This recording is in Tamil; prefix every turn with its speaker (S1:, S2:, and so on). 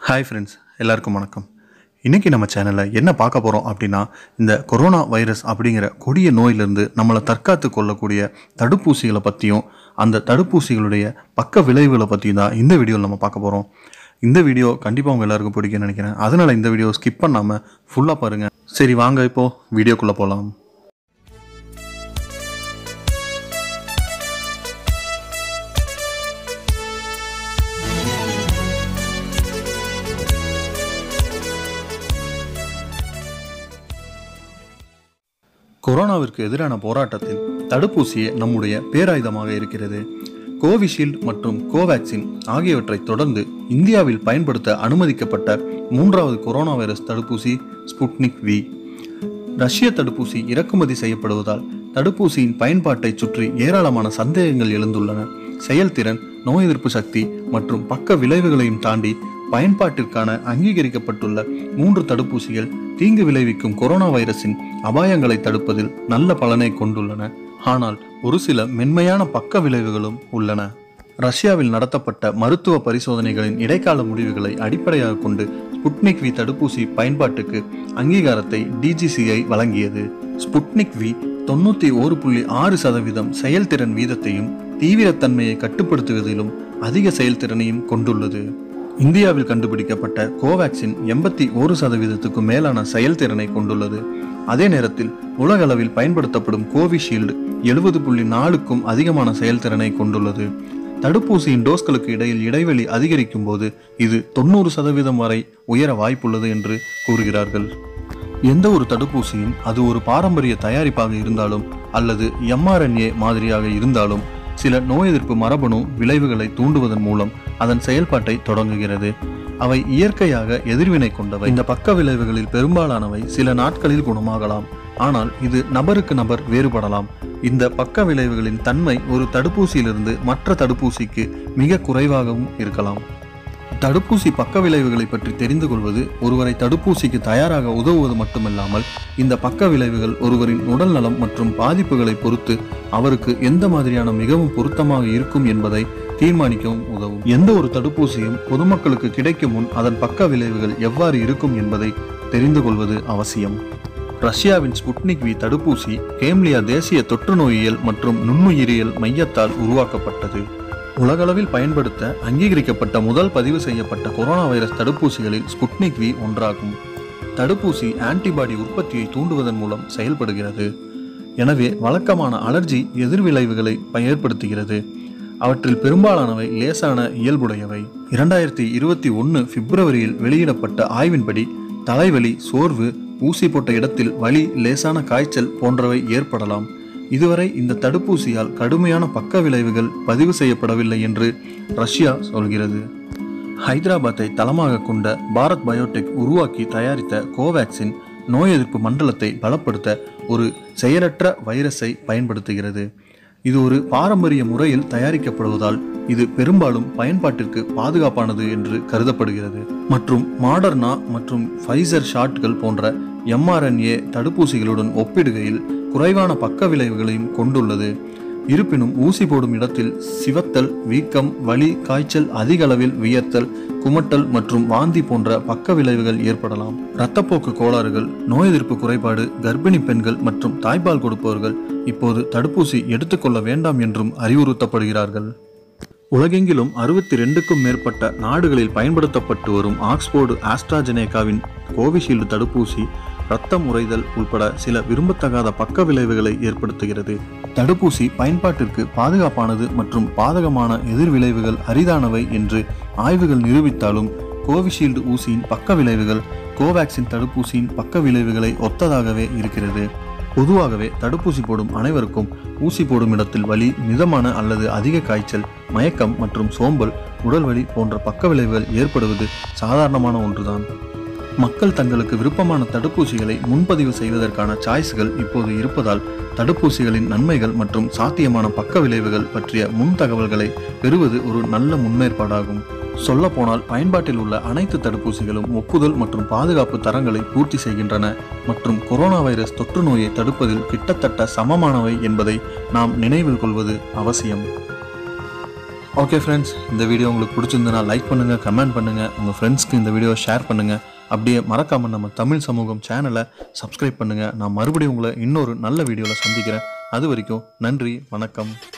S1: ஹாய் ஃப்ரெண்ட்ஸ் எல்லாருக்கும் வணக்கம் இன்றைக்கி நம்ம சேனலில் என்ன பார்க்க போகிறோம் அப்படின்னா இந்த கொரோனா வைரஸ் அப்படிங்கிற கொடிய நோயிலிருந்து நம்மளை தற்காத்து கொள்ளக்கூடிய தடுப்பூசிகளை பற்றியும் அந்த தடுப்பூசிகளுடைய பக்க விளைவுகளை பற்றியும் தான் இந்த வீடியோவில் நம்ம பார்க்க போகிறோம் இந்த வீடியோ கண்டிப்பாக உங்கள் எல்லாருக்கும் பிடிக்கும்னு நினைக்கிறேன் அதனால் இந்த வீடியோ ஸ்கிப் பண்ணாமல் ஃபுல்லாக பாருங்கள் சரி வாங்க இப்போது வீடியோக்குள்ளே போகலாம் கொரோனாவிற்கு எதிரான போராட்டத்தில் தடுப்பூசியே நம்முடைய பேராயுதமாக இருக்கிறது கோவிஷீல்டு மற்றும் கோவேக்சின் ஆகியவற்றை தொடர்ந்து இந்தியாவில் பயன்படுத்த அனுமதிக்கப்பட்ட மூன்றாவது கொரோனா வைரஸ் தடுப்பூசி ஸ்புட்னிக் வி ரஷ்ய தடுப்பூசி இறக்குமதி செய்யப்படுவதால் தடுப்பூசியின் பயன்பாட்டை சுற்றி ஏராளமான சந்தேகங்கள் எழுந்துள்ளன செயல்திறன் நோய் எதிர்ப்பு சக்தி மற்றும் பக்க விளைவுகளையும் தாண்டி பயன்பாட்டிற்கான அங்கீகரிக்கப்பட்டுள்ள மூன்று தடுப்பூசிகள் தீங்கு விளைவிக்கும் கொரோனா வைரஸின் அபாயங்களை தடுப்பதில் நல்ல பலனை கொண்டுள்ளன ஆனால் ஒரு சில மென்மையான பக்க விளைவுகளும் உள்ளன ரஷ்யாவில் நடத்தப்பட்ட மருத்துவ பரிசோதனைகளின் இடைக்கால முடிவுகளை அடிப்படையாக கொண்டு ஸ்புட்னிக் வி தடுப்பூசி பயன்பாட்டுக்கு அங்கீகாரத்தை டிஜிசிஐ வழங்கியது ஸ்புட்னிக் வி தொண்ணூற்றி ஒரு புள்ளி ஆறு சதவீதம் செயல்திறன் வீதத்தையும் தீவிரத்தன்மையை கட்டுப்படுத்துவதிலும் அதிக செயல்திறனையும் கொண்டுள்ளது இந்தியாவில் கண்டுபிடிக்கப்பட்ட கோவேக்சின் எண்பத்தி ஒரு சதவீதத்துக்கும் மேலான செயல்திறனை கொண்டுள்ளது அதே நேரத்தில் உலகளவில் பயன்படுத்தப்படும் கோவிஷீல்டு எழுபது புள்ளி நாலுக்கும் அதிகமான செயல்திறனை கொண்டுள்ளது தடுப்பூசியின் டோஸ்களுக்கு இடையில் இடைவெளி அதிகரிக்கும் போது இது தொண்ணூறு சதவீதம் வரை உயர வாய்ப்புள்ளது என்று கூறுகிறார்கள் எந்த ஒரு தடுப்பூசியும் அது ஒரு பாரம்பரிய தயாரிப்பாக இருந்தாலும் அல்லது எம்ஆர்என்ஏ மாதிரியாக இருந்தாலும் சில நோய் எதிர்ப்பு மரபணு விளைவுகளை தூண்டுவதன் மூலம் அதன் செயல்பாட்டை தொடங்குகிறது அவை இயற்கையாக எதிர்வினை கொண்டவை இந்த பக்க விளைவுகளில் பெரும்பாலானவை சில நாட்களில் குணமாகலாம் ஆனால் இது நபருக்கு நபர் வேறுபடலாம் இந்த பக்க விளைவுகளின் தன்மை ஒரு தடுப்பூசியிலிருந்து மற்ற தடுப்பூசிக்கு மிக குறைவாகவும் இருக்கலாம் தடுப்பூசி பக்க விளைவுகளை பற்றி தெரிந்து கொள்வது ஒருவரை தடுப்பூசிக்கு தயாராக உதவுவது மட்டுமல்லாமல் இந்த பக்க விளைவுகள் ஒருவரின் உடல் நலம் மற்றும் பாதிப்புகளை பொறுத்து அவருக்கு எந்த மாதிரியான மிகவும் பொருத்தமாக இருக்கும் என்பதை தீர்மானிக்கவும் உதவும் எந்த ஒரு தடுப்பூசியும் பொதுமக்களுக்கு கிடைக்கும் முன் அதன் பக்க விளைவுகள் எவ்வாறு இருக்கும் என்பதை தெரிந்து கொள்வது அவசியம் ரஷ்யாவின் ஸ்புட்னிக் வி தடுப்பூசி கேம்லியா தேசிய தொற்று நோயியல் மற்றும் நுண்ணுயிரியல் மையத்தால் உருவாக்கப்பட்டது உலகளவில் பயன்படுத்த அங்கீகரிக்கப்பட்ட முதல் பதிவு செய்யப்பட்ட கொரோனா வைரஸ் தடுப்பூசிகளில் ஸ்புட்னிக் வி ஒன்றாகும் தடுப்பூசி ஆன்டிபாடி உற்பத்தியை தூண்டுவதன் மூலம் செயல்படுகிறது எனவே வழக்கமான அலர்ஜி எதிர்விளைவுகளை ஏற்படுத்துகிறது அவற்றில் பெரும்பாலானவை லேசான இயல்புடையவை இரண்டாயிரத்தி இருபத்தி ஒன்று பிப்ரவரியில் வெளியிடப்பட்ட ஆய்வின்படி தலைவலி சோர்வு ஊசி போட்ட இடத்தில் வலி லேசான காய்ச்சல் போன்றவை ஏற்படலாம் இதுவரை இந்த தடுப்பூசியால் கடுமையான பக்க விளைவுகள் பதிவு செய்யப்படவில்லை என்று ரஷ்யா சொல்கிறது ஹைதராபாத்தை தளமாக கொண்ட பாரத் பயோடெக் உருவாக்கி தயாரித்த கோவேக்சின் நோய் எதிர்ப்பு மண்டலத்தை பலப்படுத்த ஒரு செயலற்ற வைரஸை பயன்படுத்துகிறது இது ஒரு பாரம்பரிய முறையில் தயாரிக்கப்படுவதால் இது பெரும்பாலும் பயன்பாட்டிற்கு பாதுகாப்பானது என்று கருதப்படுகிறது மற்றும் மாடர்னா மற்றும் ஃபைசர் ஷாட்கள் போன்ற எம்ஆர்என்ஏ தடுப்பூசிகளுடன் ஒப்பிடுகையில் குறைவான பக்க விளைவுகளையும் கொண்டுள்ளது இருப்பினும் ஊசி போடும் இடத்தில் சிவத்தல் வீக்கம் வலி காய்ச்சல் அதிக அளவில் வியர்த்தல் குமட்டல் மற்றும் வாந்தி போன்ற பக்க விளைவுகள் ஏற்படலாம் இரத்தப்போக்கு கோளாறுகள் நோய் எதிர்ப்பு குறைபாடு கர்ப்பிணி பெண்கள் மற்றும் தாய்ப்பால் கொடுப்பவர்கள் இப்போது தடுப்பூசி எடுத்துக்கொள்ள வேண்டாம் என்றும் அறிவுறுத்தப்படுகிறார்கள் உலகெங்கிலும் அறுபத்தி ரெண்டுக்கும் மேற்பட்ட நாடுகளில் பயன்படுத்தப்பட்டு வரும் ஆக்ஸ்போர்டு ஆஸ்ட்ராஜெனேகாவின் கோவிஷீல்டு தடுப்பூசி இரத்தம் உறைதல் உள்பட சில விரும்பத்தகாத பக்க விளைவுகளை ஏற்படுத்துகிறது தடுப்பூசி பயன்பாட்டிற்கு பாதுகாப்பானது மற்றும் பாதகமான எதிர்விளைவுகள் அரிதானவை என்று ஆய்வுகள் நிரூபித்தாலும் கோவிஷீல்டு ஊசியின் பக்க விளைவுகள் கோவேக்சின் தடுப்பூசியின் பக்க விளைவுகளை ஒத்ததாகவே இருக்கிறது பொதுவாகவே தடுப்பூசி போடும் அனைவருக்கும் ஊசி போடும் இடத்தில் வலி மிதமான அல்லது அதிக காய்ச்சல் மயக்கம் மற்றும் சோம்பல் உடல் வலி போன்ற பக்க விளைவுகள் ஏற்படுவது சாதாரணமான ஒன்றுதான் மக்கள் தங்களுக்கு விருப்பமான தடுப்பூசிகளை முன்பதிவு செய்வதற்கான சாய்ஸ்கள் இப்போது இருப்பதால் தடுப்பூசிகளின் நன்மைகள் மற்றும் சாத்தியமான பக்க விளைவுகள் பற்றிய முன் தகவல்களை பெறுவது ஒரு நல்ல முன்னேற்பாடாகும் சொல்லப்போனால் பயன்பாட்டில் உள்ள அனைத்து தடுப்பூசிகளும் ஒப்புதல் மற்றும் பாதுகாப்பு தரங்களை பூர்த்தி செய்கின்றன மற்றும் கொரோனா வைரஸ் தொற்று நோயை தடுப்பதில் கிட்டத்தட்ட சமமானவை என்பதை நாம் நினைவில் கொள்வது அவசியம் ஓகே ஃப்ரெண்ட்ஸ் இந்த வீடியோ உங்களுக்கு பிடிச்சிருந்தனா லைக் பண்ணுங்கள் கமெண்ட் பண்ணுங்கள் உங்கள் ஃப்ரெண்ட்ஸ்க்கு இந்த வீடியோவை ஷேர் பண்ணுங்கள் அப்படியே மறக்காமல் நம்ம தமிழ் சமூகம் சேனலை சப்ஸ்கிரைப் பண்ணுங்கள் நான் மறுபடியும் உங்களை இன்னொரு நல்ல வீடியோவில் சந்திக்கிறேன் அது வரைக்கும் நன்றி வணக்கம்